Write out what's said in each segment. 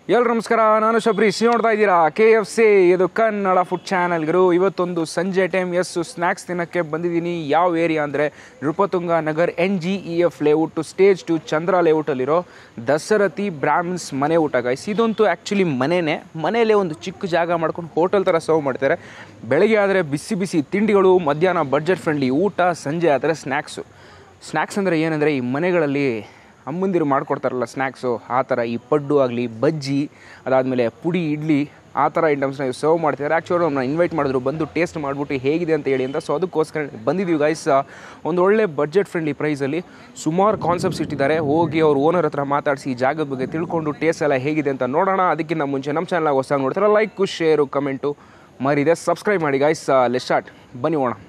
ಎಲ್ರು ನಮಸ್ಕಾರ ನಾನು ಶಬರೀಶ್ ನೋಡ್ತಾ ಇದ್ದೀರಾ ಕೆ ಎಫ್ ಸಿ ಇದು ಕನ್ನಡ ಫುಡ್ ಚಾನಲ್ಗರು ಇವತ್ತೊಂದು ಸಂಜೆ ಟೈಮ್ ಎಸ್ ಸ್ನ್ಯಾಕ್ಸ್ ತಿನ್ನೋಕ್ಕೆ ಬಂದಿದ್ದೀನಿ ಯಾವ ಏರಿಯಾ ಅಂದರೆ Nrupatunga Nagar N G E F layout stage two Chandra ಲೇಔಟಲ್ಲಿರೋ ದಸರಥಿ ಬ್ರಾಹ್ಮಿನ್ಸ್ ಮನೆ ಊಟ ಗೈಸ್ ಇದಂತೂ ಆ್ಯಕ್ಚುಲಿ ಮನೆಯೇ ಮನೆಯಲ್ಲೇ ಒಂದು ಚಿಕ್ಕ ಜಾಗ ಮಾಡ್ಕೊಂಡು ಹೋಟೆಲ್ ಥರ ಸರ್ವ್ ಮಾಡ್ತಾರೆ ಬೆಳಗ್ಗೆ ಆದರೆ ಬಿಸಿ ಬಿಸಿ ತಿಂಡಿಗಳು ಮಧ್ಯಾಹ್ನ ಬಡ್ಜೆಟ್ ಫ್ರೆಂಡ್ಲಿ ಊಟ ಸಂಜೆ ಆದರೆ ಸ್ನ್ಯಾಕ್ಸು ಸ್ನ್ಯಾಕ್ಸ್ ಅಂದರೆ ಏನಂದರೆ ಈ ಮನೆಗಳಲ್ಲಿ ಅಮ್ಮಂದಿರು ಮಾಡ್ಕೊಡ್ತಾರಲ್ಲ ಸ್ನ್ಯಾಕ್ಸು ಆ ಥರ ಈ ಪಡ್ಡು ಆಗಲಿ ಬಜ್ಜಿ ಅದಾದಮೇಲೆ ಪುಡಿ ಇಡ್ಲಿ ಆ ಥರ ಐಟಮ್ಸ್ನ ಸರ್ವ್ ಮಾಡ್ತಿದ್ದಾರೆ ಆ್ಯಕ್ಚುಲಿ ನಮ್ಮನ್ನ ಇನ್ವೈಟ್ ಮಾಡಿದ್ರು ಬಂದು ಟೇಸ್ಟ್ ಮಾಡಿಬಿಟ್ಟು ಹೇಗಿದೆ ಅಂತ ಹೇಳಿ ಅಂತ ಸೊ ಅದಕ್ಕೋಸ್ಕರ ಬಂದಿದ್ದೀವಿ ಗೈಸ್ ಒಂದು ಒಳ್ಳೆ ಬಡ್ಜೆಟ್ ಫ್ರೆಂಡ್ಲಿ ಪ್ರೈಸಲ್ಲಿ ಸುಮಾರು ಕಾನ್ಸೆಪ್ಟ್ಸ್ ಇಟ್ಟಿದ್ದಾರೆ ಹೋಗಿ ಅವ್ರ ಓನರ್ ಹತ್ರ ಮಾತಾಡಿಸಿ ಈ ಜಾಗದ ಬಗ್ಗೆ ತಿಳ್ಕೊಂಡು ಟೇಸ್ಟ್ ಎಲ್ಲ ಹೇಗಿದೆ ಅಂತ ನೋಡೋಣ ಅದಕ್ಕಿಂತ ಮುಂಚೆ ನಮ್ಮ ಚಾನಲ್ ಹೊಸ ನೋಡ್ತಾರೆ ಲೈಕು ಶೇರು ಕಮೆಂಟು ಮರಿದೆ ಸಬ್ಸ್ಕ್ರೈಬ್ ಮಾಡಿ ಗೈಸ್ ಲೆಟ್ ಸ್ಟಾರ್ಟ್ ಬನ್ನಿ ಹೋಣ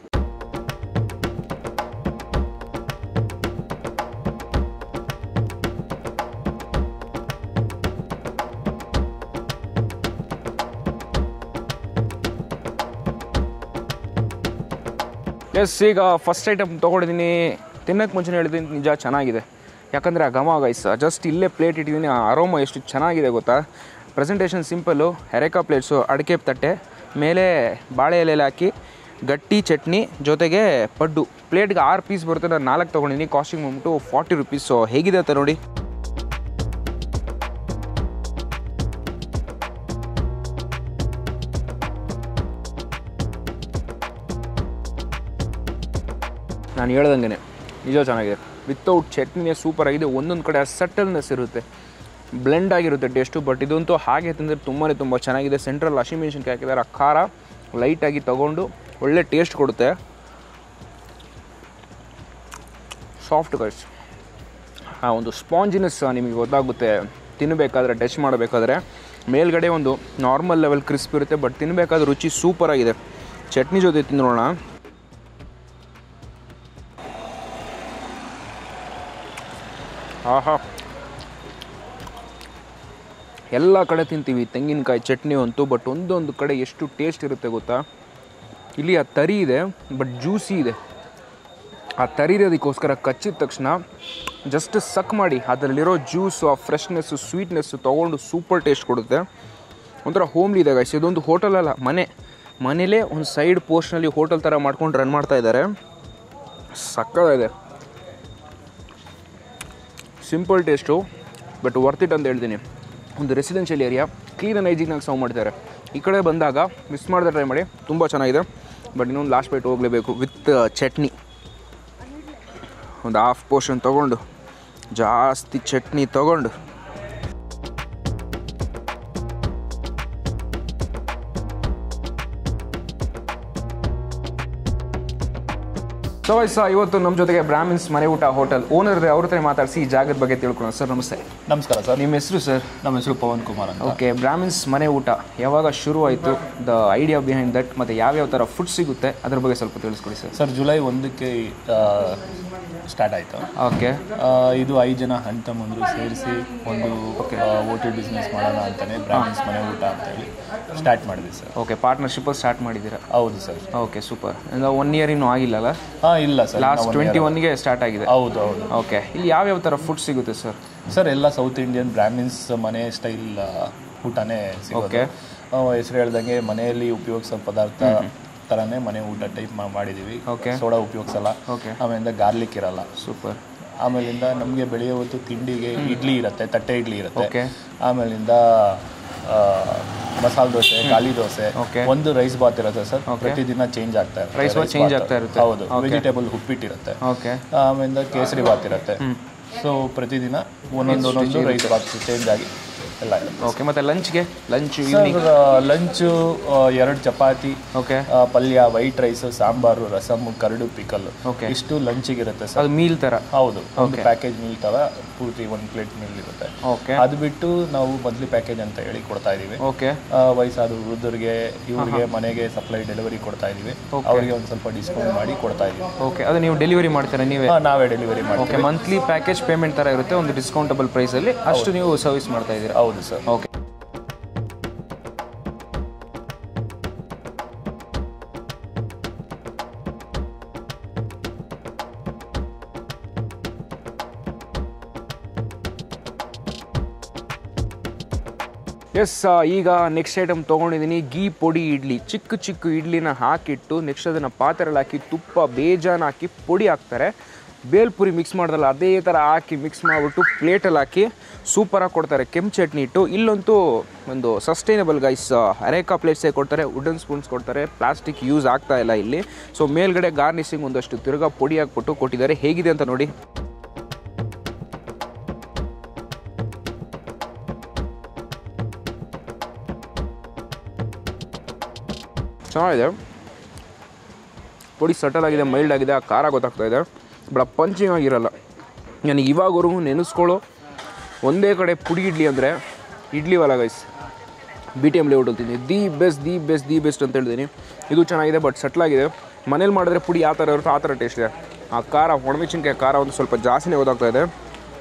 ಎಸ್ ಈಗ ಫಸ್ಟ್ ಐಟಮ್ ತೊಗೊಂಡಿದ್ದೀನಿ ತಿನ್ನೋಕ್ಕೆ ಮುಂಚೆ ಹೇಳಿದ್ದೀನಿ ನಿಜ ಚೆನ್ನಾಗಿದೆ ಯಾಕಂದರೆ ಆ ಘಮ ಗೈಸ್ ಜಸ್ಟ್ ಇಲ್ಲೇ ಪ್ಲೇಟ್ ಇಟ್ಟಿದ್ದೀನಿ ಆ ಅರೋಮ ಎಷ್ಟು ಚೆನ್ನಾಗಿದೆ ಗೊತ್ತಾ ಪ್ರೆಸೆಂಟೇಷನ್ ಸಿಂಪಲ್ಲು ಹೆರೆಕಾ ಪ್ಲೇಟ್ಸು ಅಡಿಕೆ ತಟ್ಟೆ ಮೇಲೆ ಬಾಳೆ ಎಲೆಯಲ್ಲಿ ಹಾಕಿ ಗಟ್ಟಿ ಚಟ್ನಿ ಜೊತೆಗೆ ಪಡ್ಡು ಪ್ಲೇಟ್ಗೆ ಆರು ಪೀಸ್ ಬರುತ್ತೆ ನಾನು ನಾಲ್ಕು ತೊಗೊಂಡಿದ್ದೀನಿ ಕಾಸ್ಟಿಂಗ್ ಬಂದ್ಬಿಟ್ಟು ಫಾರ್ಟಿ ರುಪೀಸು ಹೇಗಿದೆ ಅಂತ ನೋಡಿ ನಾನು ಹೇಳ್ದಂಗೆ ನಿಜ ಚೆನ್ನಾಗಿದೆ ವಿತೌಟ್ ಚಟ್ನಿನೇ ಸೂಪರ್ ಆಗಿದೆ ಒಂದೊಂದು ಕಡೆ ಸಟಲ್ನೆಸ್ ಇರುತ್ತೆ ಬ್ಲೆಂಡ್ ಆಗಿರುತ್ತೆ ಟೇಸ್ಟು ಬಟ್ ಇದಂತೂ ಹಾಗೆ ತಿಂದರೆ ತುಂಬಾ ತುಂಬ ಚೆನ್ನಾಗಿದೆ ಸೆಂಟ್ರಲ್ ಹಸಿಮೆಣಸಿನ್ಕಾಯಿ ಹಾಕಿದ್ದಾರೆ ಆ ಖಾರ ಲೈಟಾಗಿ ತೊಗೊಂಡು ಒಳ್ಳೆ ಟೇಸ್ಟ್ ಕೊಡುತ್ತೆ ಸಾಫ್ಟ್ ಗೈಸ್ ಆ ಒಂದು ಸ್ಪಾಂಜಿನೆಸ್ ನಿಮಗೆ ಗೊತ್ತಾಗುತ್ತೆ ತಿನ್ನಬೇಕಾದ್ರೆ ಟಚ್ ಮಾಡಬೇಕಾದ್ರೆ ಮೇಲ್ಗಡೆ ಒಂದು ನಾರ್ಮಲ್ ಲೆವೆಲ್ ಕ್ರಿಸ್ಪ್ ಇರುತ್ತೆ ಬಟ್ ತಿನ್ನಬೇಕಾದ್ರೆ ರುಚಿ ಸೂಪರ್ ಆಗಿದೆ ಚಟ್ನಿ ಜೊತೆ ತಿನ್ನೋಣ ಆಹಾ ಎಲ್ಲ ಕಡೆ ತಿಂತೀವಿ ತೆಂಗಿನಕಾಯಿ ಚಟ್ನಿ ಅಂತೂ ಬಟ್ ಒಂದೊಂದು ಕಡೆ ಎಷ್ಟು ಟೇಸ್ಟ್ ಇರುತ್ತೆ ಗೊತ್ತಾ ಇಲ್ಲಿ ಆ ತರಿ ಇದೆ ಬಟ್ ಜ್ಯೂಸಿ ಇದೆ ಆ ತರಿ ಇರೋದಕ್ಕೋಸ್ಕರ ಕಚ್ಚಿದ ತಕ್ಷಣ ಜಸ್ಟ್ ಸಕ್ ಮಾಡಿ ಅದರಲ್ಲಿರೋ ಜ್ಯೂಸು ಆ ಫ್ರೆಶ್ನೆಸ್ಸು ಸ್ವೀಟ್ನೆಸ್ಸು ತೊಗೊಂಡು ಸೂಪರ್ ಟೇಸ್ಟ್ ಕೊಡುತ್ತೆ ಒಂಥರ ಹೋಮ್ಲಿ ಇದೆ ಗೈಸ್ ಇದೊಂದು ಹೋಟೆಲ್ ಅಲ್ಲ ಮನೆ ಮನೇಲೇ ಒಂದು ಸೈಡ್ ಪೋಸ್ಟ್ನಲ್ಲಿ ಹೋಟೆಲ್ ಥರ ಮಾಡ್ಕೊಂಡು ರನ್ ಮಾಡ್ತಾ ಇದ್ದಾರೆ ಸಕ್ಕದಾಗಿದೆ simple taste but worth it ಅಂತ ಹೇಳ್ತೀನಿ ಒಂದು ರೆಸಿಡೆನ್ಷಿಯಲ್ ಏರಿಯಾ ಕ್ಲೀನ್ ಆ್ಯಂಡ್ ಹೈಜಿನಾಗಿ ಸರ್ವ್ ಮಾಡ್ತಾರೆ ಈ ಕಡೆ ಬಂದಾಗ ಮಿಸ್ ಮಾಡದೆ ಟ್ರೈ ಮಾಡಿ ತುಂಬ ಚೆನ್ನಾಗಿದೆ ಬಟ್ ಇನ್ನೊಂದು ಲಾಸ್ಟ್ ಬೈಟ್ ಹೋಗಲೇಬೇಕು ವಿತ್ ಚಟ್ನಿ ಒಂದು ಹಾಫ್ ಪೋರ್ಷನ್ ತೊಗೊಂಡು ಜಾಸ್ತಿ ಚಟ್ನಿ ತೊಗೊಂಡು ಸೊ ವೈಸ ಇವತ್ತು ನಮ್ಮ ಜೊತೆಗೆ ಬ್ರಾಹ್ಮಿನ್ಸ್ ಮನೆ ಊಟ ಹೋಟೆಲ್ ಓನರ್ ಅವ್ರ ಹತ್ರ ಮಾತಾಡಿಸಿ ಈ ಜಾಗದ ಬಗ್ಗೆ ತಿಳ್ಕೊಳ್ಳೋಣ ಸರ್ ನಮಸ್ತೆ ನಮಸ್ಕಾರ ಸರ್ ನಿಮ್ಮ ಹೆಸರು ಸರ್ ನಮ್ಮ ಹೆಸರು ಪವನ್ ಕುಮಾರ್ ಅಂತ ಓಕೆ ಬ್ರಾಹ್ಮಿನ್ಸ್ ಮನೆ ಊಟ ಯಾವಾಗ ಶುರು ಆಯಿತು ದ ಐಡಿಯಾ ಬಿಹೈಂಡ್ ದಟ್ ಮತ್ತು ಯಾವ್ಯಾವ ಥರ ಫುಡ್ ಸಿಗುತ್ತೆ ಅದ್ರ ಬಗ್ಗೆ ಸ್ವಲ್ಪ ತಿಳಿಸ್ಕೊಡಿ ಸರ್ ಸರ್ ಜುಲೈ ಒಂದಕ್ಕೆ ಸ್ಟಾರ್ಟ್ ಆಯಿತು ಓಕೆ ಇದು ಐದು ಜನ ಅಣ್ಣ ತಮ್ಮಂದರು ಸೇರಿಸಿ ಒಂದು ಹೋಟೆಲ್ ಬಿಸ್ನೆಸ್ ಮಾಡೋಣ ಅಂತಾನೆ ಬ್ರಾಹ್ಮಿನ್ಸ್ ಮನೆ ಊಟ ಅಂತ ಹೇಳಿ ಸ್ಟಾರ್ಟ್ ಮಾಡಿದ್ವಿ ಸರ್ ಓಕೆ ಪಾರ್ಟ್ನರ್ಶಿಪ್ ಸ್ಟಾರ್ಟ್ ಮಾಡಿದ್ದೀರಾ ಹೌದು ಸರ್ ಓಕೆ ಸೂಪರ್ ಅಂದ್ರೆ ಒನ್ ಇಯರ್ ಇನ್ನೂ ಆಗಿಲ್ಲಲ್ಲ ಹಾಂ ಇಲ್ಲ ಸರ್ ಲಾಸ್ಟ್ ಟ್ವೆಂಟಿ ಒನ್ಗೆ ಸ್ಟಾರ್ಟ್ ಆಗಿದೆ ಹೌದು ಹೌದು ಓಕೆ ಇಲ್ಲಿ ಯಾವ್ಯಾವ ಥರ ಫುಡ್ ಸಿಗುತ್ತೆ ಸರ್ ಸರ್ ಎಲ್ಲ ಸೌತ್ ಇಂಡಿಯನ್ ಬ್ರಾಹ್ಮಿನ್ಸ್ ಮನೆ ಸ್ಟೈಲ್ ಊಟನೇ ಸಿಗೋದು ಹೆಸರು ಹೇಳ್ದಂಗೆ ಮನೆಯಲ್ಲಿ ಉಪಯೋಗಿಸೋ ಪದಾರ್ಥ ಥರನೇ ಮನೆ ಊಟ ಟೈಪ್ ಮಾಡಿದ್ದೀವಿ Okay. ಸೋಡಾ ಉಪಯೋಗಿಸಲ್ಲ ಓಕೆ ಆಮೇಲಿಂದ ಗಾರ್ಲಿಕ್ ಇರಲ್ಲ ಸೂಪರ್ ಆಮೇಲಿಂದ ನಮಗೆ ಬೆಳೆಯೋ ಹೊತ್ತು ತಿಂಡಿಗೆ ಇಡ್ಲಿ ಇರುತ್ತೆ ತಟ್ಟೆ ಇಡ್ಲಿ ಇರುತ್ತೆ ಓಕೆ ಆಮೇಲಿಂದ ಮಸಾಲೆ ದೋಸೆ ಖಾಲಿ ದೋಸೆ Okay. ಒಂದು ರೈಸ್ ಬಾತ್ ಇರುತ್ತೆ ಸರ್ ಪ್ರತಿದಿನ ಚೇಂಜ್ ಆಗ್ತಾ ಇರುತ್ತೆ Rice bath change ಆಗ್ತಾ ಇರುತ್ತೆ. ಹೌದು ವೆಜಿಟೇಬಲ್ ಉಪ್ಪಿಟ್ಟಿರುತ್ತೆ ಓಕೆ ಆಮೇಲಿಂದ ಕೇಸರಿ ಬಾತ್ ಇರುತ್ತೆ ಸೊ ಪ್ರತಿದಿನ ಒಂದೊಂದು ಒಂದೊಂದು ರೈಸ್ ಬಾತ್ ಚೇಂಜ್ ಆಗಿ ಎಲ್ಲ ಇರುತ್ತೆ ಓಕೆ ಮತ್ತು ಲಂಚ್ಗೆ ಲಂಚ್ ಸರ್ ಲಂಚು ಎರಡು ಚಪಾತಿ ಓಕೆ ಆ, ಪಲ್ಯ ವೈಟ್ ರೈಸ್ ಸಾಂಬಾರು ರಸಮ್ ಕರಡು ಪಿಕಲ್ Okay. ಇಷ್ಟು ಲಂಚಿಗೆ ಇರುತ್ತೆ ಸರ್ ಅದು ಮೀಲ್ ಥರ ಹೌದು ಒಂದು ಪ್ಯಾಕೇಜ್ ಮೀಲ್ ತರ ಪೂರ್ತಿ ಒಂದು ಪ್ಲೇಟ್ ಮೀಲ್ ಇರುತ್ತೆ ಓಕೆ ಅದು ಬಿಟ್ಟು ನಾವು ಮಂತ್ಲಿ ಪ್ಯಾಕೇಜ್ ಅಂತ ಹೇಳಿ ಕೊಡ್ತಾ ಇದೀವಿ ಓಕೆ ಆ, ವಯಸ್ಸಾದ ವೃದ್ಧರಿಗೆ ಇವ್ರಿಗೆ ಮನೆಗೆ ಸಪ್ಲೈ ಡೆಲಿವರಿ ಕೊಡ್ತಾ ಇದೀವಿ ಅವರಿಗೆ ಒಂದು ಸ್ವಲ್ಪ ಡಿಸ್ಕೌಂಟ್ ಮಾಡಿ ಕೊಡ್ತಾ ಇದೀವಿ ಓಕೆ ಅದು ನೀವು ಡೆಲಿವರಿ ಮಾಡ್ತೀರಾ ನೀವೇ ಆ, ನಾವೇ ಡೆಲಿವರಿ ಮಾಡ್ತೀವಿ ಓಕೆ ಮಂತ್ಲಿ ಪ್ಯಾಕೇಜ್ ಪೇಮೆಂಟ್ ಥರ ಇರುತ್ತೆ ಒಂದು ಡಿಸ್ಕೌಂಟಬಲ್ ಪ್ರೈಸಲ್ಲಿ ಅಷ್ಟು ನೀವು ಸರ್ವಿಸ್ ಮಾಡ್ತಾ ಇದ್ದೀರಾ ಹೌದು ಸರ್ ಓಕೆ ಎಸ್ ಈಗ ನೆಕ್ಸ್ಟ್ ಐಟಮ್ ತೊಗೊಂಡಿದ್ದೀನಿ ಗೀ ಪೊಡಿ ಇಡ್ಲಿ ಚಿಕ್ಕ ಚಿಕ್ಕ ಇಡ್ಲಿನ ಹಾಕಿಟ್ಟು ನೆಕ್ಸ್ಟ್ ಅದನ್ನು ಪಾತ್ರೆಯಲ್ಲಿ ಹಾಕಿ ತುಪ್ಪ ಬೇಜಾನ್ ಹಾಕಿ ಪೊಡಿ ಹಾಕ್ತಾರೆ ಬೇಲ್ಪುರಿ ಮಿಕ್ಸ್ ಮಾಡ್ದಲ್ಲ ಅದೇ ಥರ ಹಾಕಿ ಮಿಕ್ಸ್ ಮಾಡಿಬಿಟ್ಟು ಪ್ಲೇಟಲ್ಲಿ ಹಾಕಿ ಸೂಪರಾಗಿ ಕೊಡ್ತಾರೆ ಕೆಂಪು ಚಟ್ನಿ ಇಟ್ಟು ಇಲ್ಲಂತೂ ಒಂದು ಸಸ್ಟೈನಬಲ್ ಗೈಸ್ ಅರೇಕಾ ಪ್ಲೇಟ್ಸೇ ಕೊಡ್ತಾರೆ ವುಡನ್ ಸ್ಪೂನ್ಸ್ ಕೊಡ್ತಾರೆ ಪ್ಲಾಸ್ಟಿಕ್ ಯೂಸ್ ಆಗ್ತಾ ಇಲ್ಲ ಇಲ್ಲಿ ಸೊ ಮೇಲ್ಗಡೆ ಗಾರ್ನಿಸಿಂಗ್ ಒಂದಷ್ಟು ತಿರ್ಗಾ ಪೊಡಿ ಹಾಕ್ಬಿಟ್ಟು ಕೊಟ್ಟಿದ್ದಾರೆ ಹೇಗಿದೆ ಅಂತ ನೋಡಿ ಚೆನ್ನಾಗಿದೆ ಪೊಡಿ ಸಟಲ್ ಆಗಿದೆ ಮೈಲ್ಡ್ ಆಗಿದೆ ಆ ಖಾರ ಗೊತ್ತಾಗ್ತಾ ಇದೆ ಬಟ್ ಪಂಚಿಂಗ್ ಆಗಿರಲ್ಲ ನನಗೆ ಇವಾಗವರೆಗೂ ನೆನೆಸ್ಕೊಳ್ಳೋ ಒಂದೇ ಕಡೆ ಪುಡಿ ಇಡ್ಲಿ ಅಂದರೆ idli wala guys B T M layout ಅಂತೀನಿ the best the best the best ಅಂತ ಹೇಳ್ತೀನಿ ಇದು ಚೆನ್ನಾಗಿದೆ ಬಟ್ ಸಟ್ಲಾಗಿದೆ ಮನೇಲಿ ಮಾಡಿದ್ರೆ ಪುಡಿ ಯಾವ ಥರ ಇರುತ್ತೋ ಆ ಥರ ಟೇಸ್ಟ್ ಇದೆ ಆ ಖಾರ ಒಣಮೆಣಸಿನ್ಕಾಯಿ ಖಾರ ಒಂದು ಸ್ವಲ್ಪ ಜಾಸ್ತಿನೇ ಗೊತ್ತಾಗ್ತಾ ಇದೆ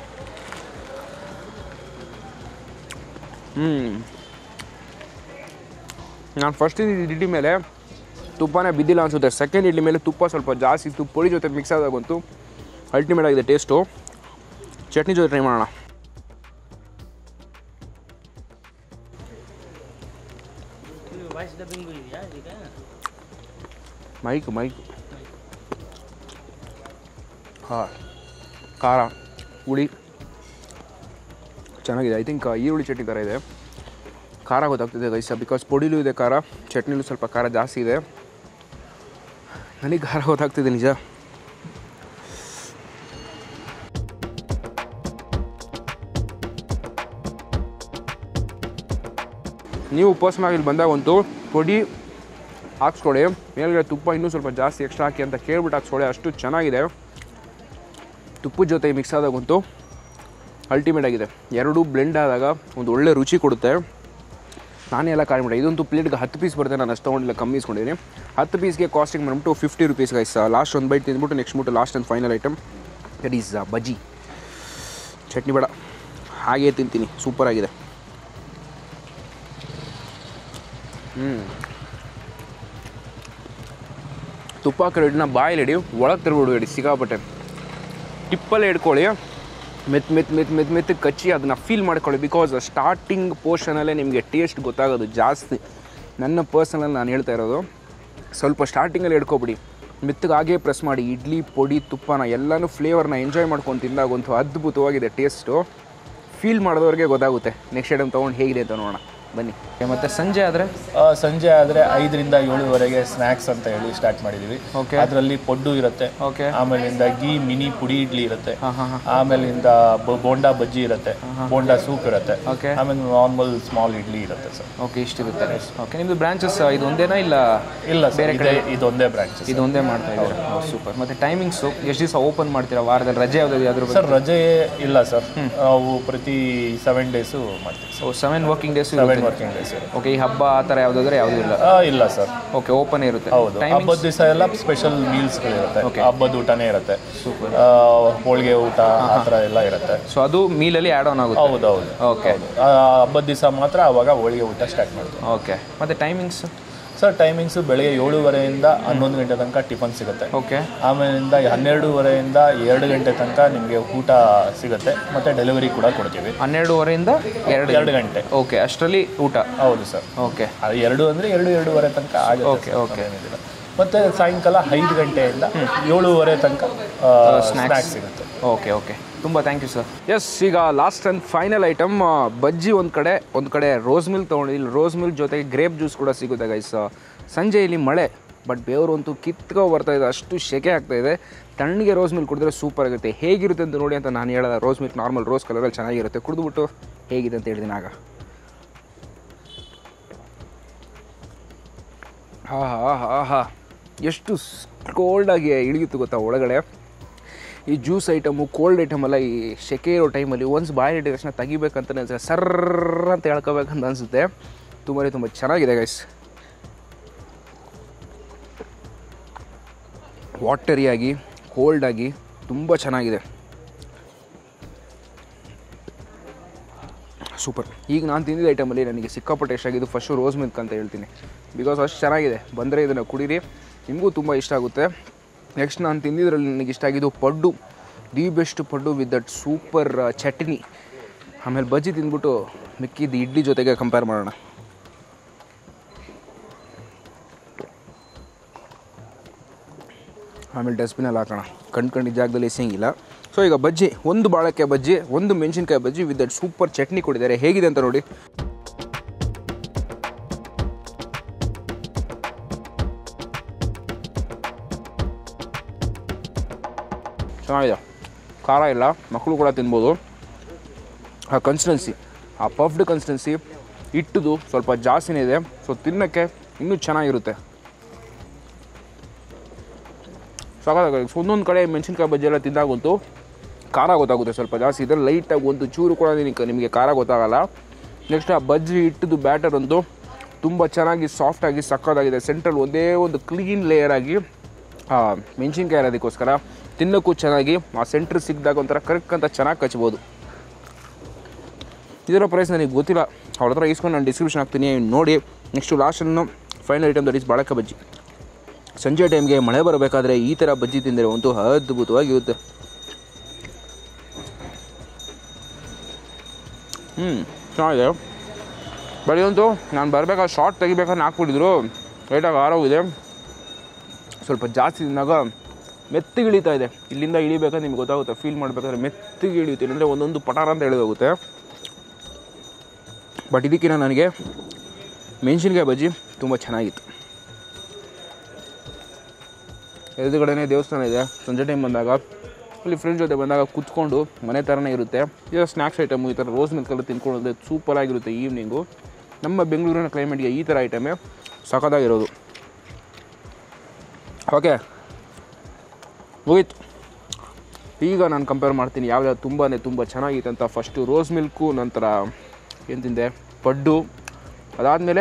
ಹ್ಞೂ ನಾನು ಫಸ್ಟ್ ಇಡ್ಲಿ ಮೇಲೆ ತುಪ್ಪನೇ ಬಿದ್ದಿಲ್ಲ ಅನಿಸುತ್ತೆ ಸೆಕೆಂಡ್ ಇಡ್ಲಿ ಮೇಲೆ ತುಪ್ಪ ಸ್ವಲ್ಪ ಜಾಸ್ತಿ ಇತ್ತು ಪುಡಿ ಜೊತೆ ಮಿಕ್ಸ್ ಆದಾಗಂತೂ ಅಲ್ಟಿಮೇಟ್ ಆಗಿದೆ ಟೇಸ್ಟು ಚಟ್ನಿ ಜೊತೆ ಟ್ರೈ ಮಾಡೋಣ ಮೈಕ್ ಮೈಕ್ ಹಾಂ ಖಾರ ಹುಳಿ ಚೆನ್ನಾಗಿದೆ ಐ ಥಿಂಕ್ ಈರುಳ್ಳಿ ಚಟ್ನಿ ಥರ ಇದೆ ಖಾರ ಗೊತ್ತಾಗ್ತಿದೆ ಗೈಸ ಬಿಕಾಸ್ ಪುಡಿಲೂ ಇದೆ ಖಾರ ಚಟ್ನಿಲೂ ಸ್ವಲ್ಪ ಖಾರ ಜಾಸ್ತಿ ಇದೆ ನನಗೆ ಖಾರ ಗೊತ್ತಾಗ್ತಿದೆ ನಿಜ ನೀವು ಪರ್ಸ್ನಾಗಿ ಇಲ್ಲಿ ಬಂದಾಗಂತೂ ಪುಡಿ ಹಾಕ್ಸ್ಕೊಳ್ಳಿ ಮೇಲ್ಗಡೆ ತುಪ್ಪ ಇನ್ನೂ ಸ್ವಲ್ಪ ಜಾಸ್ತಿ ಎಕ್ಸ್ಟ್ರಾ ಹಾಕಿ ಅಂತ ಕೇಳ್ಬಿಟ್ಟು ಹಾಕ್ಸ್ಕೊಳ್ಳಿ ಅಷ್ಟು ಚೆನ್ನಾಗಿದೆ ತುಪ್ಪದ ಜೊತೆ ಮಿಕ್ಸ್ ಆದಾಗಂತೂ ಅಲ್ಟಿಮೇಟ್ ಆಗಿದೆ ಎರಡೂ ಬ್ಲೆಂಡ್ ಆದಾಗ ಒಂದು ಒಳ್ಳೆ ರುಚಿ ಕೊಡುತ್ತೆ ನಾನೇ ಎಲ್ಲ ಖಾಲಿ ಮಾಡಿದೆ ಇದೊಂದು ಪ್ಲೇಟ್ಗೆ ಹತ್ತು ಪೀಸ್ ಬರುತ್ತೆ ನಾನು ಅಷ್ಟು ತೊಗೊಂಡಿಲ್ಲ ಕಮ್ಮಿ ಇಸ್ಕೊಂಡಿದ್ದೀನಿ ಹತ್ತು ಪೀಸ್ಗೆ ಕಾಸ್ಟಿಂಗ್ ಬಂದ್ಬಿಟ್ಟು ಫಿಫ್ಟಿ ರುಪೀಸ್ ಗೈಸ್ ಲಾಸ್ಟ್ ಒಂದು ಬೈಟ್ ತಿಂದ್ಬಿಟ್ಟು ನೆಕ್ಸ್ಟ್ ಬಿಟ್ಟು last and final item that is bajji chutney ಬೇಡ ಹಾಗೇ ತಿಂತೀನಿ ಸೂಪರ್ ಆಗಿದೆ ಹ್ಞೂ ತುಪ್ಪ ಕರೆಡಿನ ಬಾಯಲ್ಲಿ ಹಿಡಿ ಒಳಗೆ ತಿರ್ಬಿಡ್ಬೇಡಿ ಸಿಕ್ಕಾಪಟ್ಟೆ ಟಿಪ್ಪಲ್ಲೇ ಹಿಡ್ಕೊಳ್ಳಿ ಮೆತ್ ಮೆತ್ ಮೆತ್ ಮೆತ್ ಮೆತ್ ಕಚ್ಚಿ ಅದನ್ನು ಫೀಲ್ ಮಾಡ್ಕೊಳ್ಳಿ ಬಿಕಾಸ್ ಸ್ಟಾರ್ಟಿಂಗ್ ಪೋರ್ಷನಲ್ಲೇ ನಿಮಗೆ ಟೇಸ್ಟ್ ಗೊತ್ತಾಗೋದು ಜಾಸ್ತಿ ನನ್ನ ಪರ್ಸನಲ್ ನಾನು ಹೇಳ್ತಾ ಇರೋದು ಸ್ವಲ್ಪ ಸ್ಟಾರ್ಟಿಂಗಲ್ಲಿ ಹಿಡ್ಕೊಬಿಡಿ ಮೆತ್ತಗೆ ಹಾಗೇ ಪ್ರೆಸ್ ಮಾಡಿ ಇಡ್ಲಿ ಪೊಡಿ ತುಪ್ಪನ ಎಲ್ಲನೂ ಫ್ಲೇವರ್ನ ಎಂಜಾಯ್ ಮಾಡ್ಕೊಂಡು ತಿಂದಾಗಂತೂ ಅದ್ಭುತವಾಗಿದೆ ಟೇಸ್ಟು ಫೀಲ್ ಮಾಡಿದವ್ರಿಗೆ ಗೊತ್ತಾಗುತ್ತೆ ನೆಕ್ಸ್ಟ್ ಐಟಮ್ ತೊಗೊಂಡು ಹೇಗಿದೆ ಅಂತ ನೋಡೋಣ ಬನ್ನಿ ಮತ್ತು ಸಂಜೆ ಆದರೆ ಆ, ಸಂಜೆ ಆದರೆ ಐದರಿಂದ ಏಳುವರೆಗೆ ಸ್ನ್ಯಾಕ್ಸ್ ಅಂತ ಹೇಳಿ ಸ್ಟಾರ್ಟ್ ಮಾಡಿದ್ದೀವಿ Okay. ಅದರಲ್ಲಿ ಪಡ್ಡು ಇರುತ್ತೆ ಓಕೆ ಆಮೇಲಿಂದ ಗೀ ಮಿನಿ ಪುಡಿ ಇಡ್ಲಿ ಇರುತ್ತೆ ಹಾಂ ಹಾಂ ಹಾಂ ಆಮೇಲಿಂದ ಬ- ಬೋಂಡಾ ಬಜ್ಜಿ ಇರುತ್ತೆ ಬೋಂಡಾ ಸೂಪ್ ಇರುತ್ತೆ Okay. ಆಮೇಲೆ ನಾರ್ಮಲ್ ಸ್ಮಾಲ್ ಇಡ್ಲಿ ಇರುತ್ತೆ ಸರ್ ಓಕೆ ಇಷ್ಟಿರುತ್ತೆ ಓಕೆ ನಿಮ್ಮದು ಬ್ರಾಂಚಸ್ ಇದು ಒಂದೇನಾ ಇಲ್ಲ ಇಲ್ಲ ಸರ್ ಇದೇ ಇದೊಂದೇ ಬ್ರಾಂಚ್ ಇದು ಒಂದೇ ಮಾಡ್ತಾ ಇದ್ದೀರಾ ಸೂಪರ್ ಮತ್ತು ಟೈಮಿಂಗ್ಸು ಎಷ್ಟು ದಿವಸ ಓಪನ್ ಮಾಡ್ತೀರಾ ವಾರದಲ್ಲಿ ರಜೆ ಯಾವ್ದು ಅದ್ರ ಬಗ್ಗೆ ಸರ್ ರಜೆ ಇಲ್ಲ ಸರ್ ನಾವು ಪ್ರತಿ ಸೆವೆನ್ ಡೇಸು ಮಾಡ್ತೀವಿ so seven working days seven working days okay ಈ ಹಬ್ಬ ಆ ಥರ ಯಾವುದಾದ್ರೆ ಯಾವುದೂ ಇಲ್ಲ ಇಲ್ಲ ಸರ್ ಓಕೆ ಓಪನ್ ಇರುತ್ತೆ ಹೌದು ಹಬ್ಬದ ದಿವಸ ಎಲ್ಲ ಸ್ಪೆಷಲ್ ಮೀಲ್ಸ್ಗಳಿರುತ್ತೆ ಹಬ್ಬದ ಊಟನೇ ಇರುತ್ತೆ ಆ, ಹೋಳಿಗೆ ಊಟ ಆ ಥರ ಎಲ್ಲ ಇರುತ್ತೆ ಸೊ ಅದು ಮೀಲಲ್ಲಿ ಆ್ಯಡ್ ಆನ್ ಆಗುತ್ತೆ ಹೌದೌದು ಓಕೆ ಆ, ಹಬ್ಬದ ದಿವಸ ಮಾತ್ರ ಅವಾಗ ಹೋಳಿಗೆ ಊಟ ಸ್ಟಾರ್ಟ್ ಮಾಡ್ತೀವಿ ಓಕೆ ಮತ್ತು ಟೈಮಿಂಗ್ಸ್ ಸರ್ ಟೈಮಿಂಗ್ಸು ಬೆಳಗ್ಗೆ ಏಳುವರೆಯಿಂದ ಹನ್ನೊಂದು ಗಂಟೆ ತನಕ ಟಿಫನ್ ಸಿಗುತ್ತೆ ಓಕೆ ಆಮೇಲಿಂದ ಹನ್ನೆರಡೂವರೆಯಿಂದ ಎರಡು ಗಂಟೆ ತನಕ ನಿಮಗೆ ಊಟ ಸಿಗುತ್ತೆ ಮತ್ತು ಡೆಲಿವರಿ ಕೂಡ ಕೊಡ್ತೀವಿ ಹನ್ನೆರಡುವರೆಯಿಂದ ಎರಡು ಎರಡು ಗಂಟೆ ಓಕೆ ಅಷ್ಟರಲ್ಲಿ ಊಟ ಹೌದು ಸರ್ ಓಕೆ ಅದು ಎರಡು ಅಂದರೆ ಎರಡು ಎರಡೂವರೆ ತನಕ ಆಗುತ್ತೆ Okay, sir, okay. ಅದೇನಿದಿಲ್ಲ. ಮತ್ತೆ ಸಾಯಂಕಾಲ ಐದು ಗಂಟೆಯಿಂದ ಏಳುವರೆ ತನಕ ಸ್ನ್ಯಾಕ್ಸ್ ಸಿಗುತ್ತೆ ಓಕೆ ಓಕೆ ತುಂಬ ಥ್ಯಾಂಕ್ ಯು ಸರ್ ಎಸ್ ಈಗ last and final item bajji ಒಂದು ಕಡೆ ಒಂದು ಕಡೆ ರೋಸ್ ಮಿಲ್ಕ್ ತೊಗೊಂಡಿದ್ದೀನಿ ರೋಸ್ ಮಿಲ್ಕ್ ಜೊತೆಗೆ ಗ್ರೇಪ್ ಜ್ಯೂಸ್ ಕೂಡ ಸಿಗುತ್ತೆ ಗೈಸ್ ಸಂಜೆ ಇಲ್ಲಿ ಮಳೆ ಬಟ್ ಬೇವರು ಅಂತೂ ಕಿತ್ಕೊ ಬರ್ತಾ ಇದೆ ಅಷ್ಟು ಸೆಕೆ ಆಗ್ತಾ ಇದೆ ತಣ್ಣಗೆ ರೋಸ್ ಮಿಲ್ಕ್ ಕುಡಿದ್ರೆ ಸೂಪರ್ ಆಗುತ್ತೆ ಹೇಗಿರುತ್ತೆ ಅಂತ ನೋಡಿ ಅಂತ ನಾನು ಹೇಳೋದ ರೋಸ್ ಮಿಲ್ಕ್ ನಾರ್ಮಲ್ ರೋಸ್ ಕಲರಲ್ಲಿ ಚೆನ್ನಾಗಿರುತ್ತೆ ಕುಡಿದ್ಬಿಟ್ಟು ಹೇಗಿದೆ ಅಂತ ಹೇಳ್ತೀನಿ ಆಗ ಹಾ ಹಾ ಹಾ ಹಾ ಎಷ್ಟು ಕೋಲ್ಡಾಗಿ ಇಳಿಯುತ್ತೆ ಗೊತ್ತಾ ಒಳಗಡೆ ಈ ಜ್ಯೂಸ್ ಐಟಮು ಕೋಲ್ಡ್ ಐಟಮ್ ಎಲ್ಲ ಈ ಸೆಕೆ ಇರೋ ಟೈಮಲ್ಲಿ ಒನ್ಸ್ ಬಾಯಿ ಇಟ್ಟಿದ ತಕ್ಷಣ ತೆಗಿಬೇಕಂತ ಅನ್ಸುತ್ತೆ ಸರ್ರ ಅಂತ ಹೇಳ್ಕೋಬೇಕಂತ ಅನಿಸುತ್ತೆ ತುಂಬಾ ತುಂಬ ಚೆನ್ನಾಗಿದೆ ಗೈಸ್ ವಾಟರಿಯಾಗಿ ಕೋಲ್ಡಾಗಿ ತುಂಬ ಚೆನ್ನಾಗಿದೆ ಸೂಪರ್ ಈಗ ನಾನು ತಿಂದಿದ್ದ ಐಟಮಲ್ಲಿ ನನಗೆ ಸಿಕ್ಕಾಪಟ್ಟೆ ಇಷ್ಟ ಆಗಿದ್ದು ಫಸ್ಟು ರೋಸ್ ಮಿಲ್ಕ್ ಅಂತ ಹೇಳ್ತೀನಿ ಬಿಕಾಸ್ ಅಷ್ಟು ಚೆನ್ನಾಗಿದೆ ಬಂದರೆ ಇದನ್ನು ಕುಡೀರಿ ನಿಮಗೂ ತುಂಬ ಇಷ್ಟ ಆಗುತ್ತೆ ನೆಕ್ಸ್ಟ್ ನಾನು ತಿಂದಿದ್ರಲ್ಲಿ ನನಗೆ ಇಷ್ಟ ಆಗಿದ್ದು paddu the best paddu with that super chutney ಆಮೇಲೆ ಬಜ್ಜಿ ತಿಂದ್ಬಿಟ್ಟು ಮಿಕ್ಕಿದ್ದು ಇಡ್ಲಿ ಜೊತೆಗೆ ಕಂಪೇರ್ ಮಾಡೋಣ ಆಮೇಲೆ ಡಸ್ಟ್ಬಿನಲ್ಲಿ ಹಾಕೋಣ ಕಣ್ ಕಂಡಿದ್ದ ಜಾಗದಲ್ಲಿ ಎಸೆಯಂಗಿಲ್ಲ ಸೊ ಈಗ ಬಜ್ಜಿ ಒಂದು ಬಾಳಕ್ಕೆ ಬಜ್ಜಿ ಒಂದು ಮೆಣಸಿನ್ಕಾಯಿ bajji with that super chutney ಕೊಟ್ಟಿದ್ದಾರೆ ಹೇಗಿದೆ ಅಂತ ನೋಡಿ ಚೆನ್ನಾಗಿದೆ ಖಾರ ಇಲ್ಲ ಮಕ್ಕಳು ಕೂಡ ತಿನ್ಬೋದು ಆ ಕನ್ಸಿಸ್ಟೆನ್ಸಿ ಆ ಪಫ್ಡ್ ಕನ್ಸಿಸ್ಟೆನ್ಸಿ ಹಿಟ್ಟದು ಸ್ವಲ್ಪ ಜಾಸ್ತಿನೇ ಇದೆ ಸೊ ತಿನ್ನೋಕ್ಕೆ ಇನ್ನೂ ಚೆನ್ನಾಗಿರುತ್ತೆ ಸಾಕಾಗುತ್ತೆ ಒಂದೊಂದು ಕಡೆ ಮೆಣಸಿನ್ಕಾಯಿ ಬಜ್ಜಿ ಎಲ್ಲ ತಿಂದಾಗಂತೂ ಖಾರ ಗೊತ್ತಾಗುತ್ತೆ ಸ್ವಲ್ಪ ಜಾಸ್ತಿ ಇದೆ ಲೈಟಾಗಿ ಒಂದು ಚೂರು ಕೂಡ ನಿನಗೆ ನಿಮಗೆ ಖಾರ ಗೊತ್ತಾಗಲ್ಲ ನೆಕ್ಸ್ಟ್ ಆ ಬಜ್ಜಿ ಹಿಟ್ಟದು ಬ್ಯಾಟರ್ ಅಂತೂ ತುಂಬ ಚೆನ್ನಾಗಿ ಸಾಫ್ಟಾಗಿ ಸಕ್ಕತ್ತಾಗಿದೆ ಸೆಂಟ್ರಲ್ ಒಂದೇ ಒಂದು ಕ್ಲೀನ್ ಲೇಯರ್ ಆಗಿ ಆ ಮೆಣಸಿನ್ಕಾಯಿ ಇರೋದಕ್ಕೋಸ್ಕರ ತಿನ್ನೋಕ್ಕೂ ಚೆನ್ನಾಗಿ ಆ ಸೆಂಟ್ರ್ ಸಿಕ್ಕಿದಾಗ ಒಂಥರ ಕರೆಕ್ಟ್ ಅಂತ ಚೆನ್ನಾಗಿ ಕಚ್ಬೋದು ಇದರ ಪ್ರೈಸ್ ನನಗೆ ಗೊತ್ತಿಲ್ಲ ಅವ್ರ ಹತ್ರ ಇಸ್ಕೊಂಡು ನಾನು ಡಿಸ್ಕ್ರಿಪ್ಷನ್ ಹಾಕ್ತೀನಿ ನೋಡಿ ನೆಕ್ಸ್ಟು ಲಾಸ್ಟನ್ನು ಫೈನಲ್ ಐಟಮ್ ದಟ್ ಇಸ್ ಬಾಳಕ ಬಜ್ಜಿ ಸಂಜೆ ಟೈಮ್ಗೆ ಮಳೆ ಬರಬೇಕಾದ್ರೆ ಈ ಥರ ಬಜ್ಜಿ ತಿಂದರೆ ಅಂತೂ ಅದ್ಭುತವಾಗಿರುತ್ತೆ ಹ್ಞೂ ಚೆನ್ನಾಗಿದೆ ಬೆಳೆಯಂತೂ ನಾನು ಬರಬೇಕಾದ್ರೆ ಶಾರ್ಟ್ ತೆಗಿಬೇಕಾದ್ರೆ ಹಾಕ್ಬಿಟ್ಟಿದ್ರು ಲೈಟಾಗಿ ಆರೋಗಿದೆ ಸ್ವಲ್ಪ ಜಾಸ್ತಿ ತಿಂದಾಗ ಮೆತ್ತಿಗೆ ಇಳಿತಾ ಇದೆ ಇಲ್ಲಿಂದ ಇಳಿಬೇಕಾದ್ರೆ ನಿಮ್ಗೆ ಗೊತ್ತಾಗುತ್ತೆ ಫೀಲ್ ಮಾಡಬೇಕಾದ್ರೆ ಮೆತ್ತಿಗೆ ಇಳಿಯುತ್ತೆ ಅಂದರೆ ಒಂದೊಂದು ಪಟಾರ ಅಂತ ಇಳಿದೋಗುತ್ತೆ ಬಟ್ ಇದಕ್ಕಿಂತ ನನಗೆ ಮೆಣಸಿನ್ಕಾಯಿ ಬಜ್ಜಿ ತುಂಬ ಚೆನ್ನಾಗಿತ್ತು ಎದುರುಗಡೆನೇ ದೇವಸ್ಥಾನ ಇದೆ ಸಂಜೆ ಟೈಮ್ ಬಂದಾಗ ಅಲ್ಲಿ ಫ್ರೆಂಡ್ಸ್ ಜೊತೆ ಬಂದಾಗ ಕುತ್ಕೊಂಡು ಮನೆ ಥರನೇ ಇರುತ್ತೆ ಈಗ ಸ್ನ್ಯಾಕ್ಸ್ ಐಟಮು ಈ ಥರ ರೋಸ್ ಮಿಲ್ಕಲ್ಲಿ ತಿನ್ಕೊಳ್ಳೋದು ಸೂಪರ್ ಆಗಿರುತ್ತೆ ಈವ್ನಿಂಗು ನಮ್ಮ ಬೆಂಗಳೂರಿನ ಕ್ಲೈಮೇಟ್ಗೆ ಈ ಥರ ಐಟಮೇ ಸಖತ್ತಾಗಿರೋದು ಓಕೆ ಮುಗೀತು ಈಗ ನಾನು ಕಂಪೇರ್ ಮಾಡ್ತೀನಿ ಯಾವ್ಯಾವ್ದು ತುಂಬಾ ತುಂಬ ಚೆನ್ನಾಗಿತ್ತು ಅಂತ ಫಸ್ಟು ರೋಸ್ ಮಿಲ್ಕು ನಂತರ ಏನು ತಿಂದೆ ಪಡ್ಡು ಅದಾದಮೇಲೆ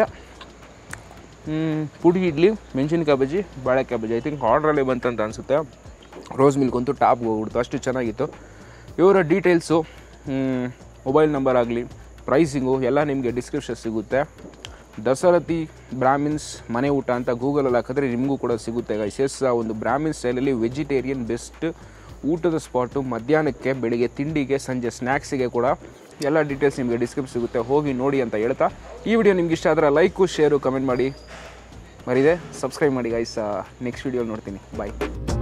ಪುಡಿ ಇಡ್ಲಿ ಮೆಣಸಿನ್ಕಾಯಿ ಬಜ್ಜಿ ಬಾಳೆಕಾಯಿ ಬಜ್ಜಿ ಐ ಥಿಂಕ್ ಆರ್ಡ್ರಲ್ಲೇ ಬಂತಂತ ಅನಿಸುತ್ತೆ ರೋಸ್ ಮಿಲ್ಕ್ ಅಂತೂ ಟಾಪ್ಗೆ ಹೋಗ್ಬಿಡ್ತು ಅಷ್ಟು ಚೆನ್ನಾಗಿತ್ತು ಇವರ ಡೀಟೇಲ್ಸು ಮೊಬೈಲ್ ನಂಬರ್ ಆಗಲಿ ಪ್ರೈಸಿಂಗು ಎಲ್ಲ ನಿಮಗೆ ಡಿಸ್ಕ್ರಿಪ್ಷನ್ ಸಿಗುತ್ತೆ ದಸರಥಿ ಬ್ರಾಹ್ಮಿನ್ಸ್ ಮನೆ ಊಟ ಅಂತ ಗೂಗಲಲ್ಲಿ ಹಾಕಿದ್ರೆ ನಿಮಗೂ ಕೂಡ ಸಿಗುತ್ತೆ ಗೈಸ್ ಎಸ್ ಆ ಒಂದು ಬ್ರಾಹ್ಮಿನ್ ಸ್ಟೈಲಲ್ಲಿ ವೆಜಿಟೇರಿಯನ್ ಬೆಸ್ಟ್ ಊಟದ ಸ್ಪಾಟು ಮಧ್ಯಾಹ್ನಕ್ಕೆ ಬೆಳಿಗ್ಗೆ ತಿಂಡಿಗೆ ಸಂಜೆ ಸ್ನ್ಯಾಕ್ಸಿಗೆ ಕೂಡ ಎಲ್ಲ ಡೀಟೇಲ್ಸ್ ನಿಮಗೆ ಡಿಸ್ಕ್ರಿಪ್ಷನ್ ಸಿಗುತ್ತೆ ಹೋಗಿ ನೋಡಿ ಅಂತ ಹೇಳ್ತಾ ಈ ವಿಡಿಯೋ ನಿಮ್ಗೆ ಇಷ್ಟ ಆದರೆ ಲೈಕು ಶೇರು ಕಮೆಂಟ್ ಮಾಡಿ ಮರಿದೆ ಸಬ್ಸ್ಕ್ರೈಬ್ ಮಾಡಿ ಗೈಸ್ ನೆಕ್ಸ್ಟ್ ವಿಡಿಯೋ ನೋಡ್ತೀನಿ ಬಾಯ್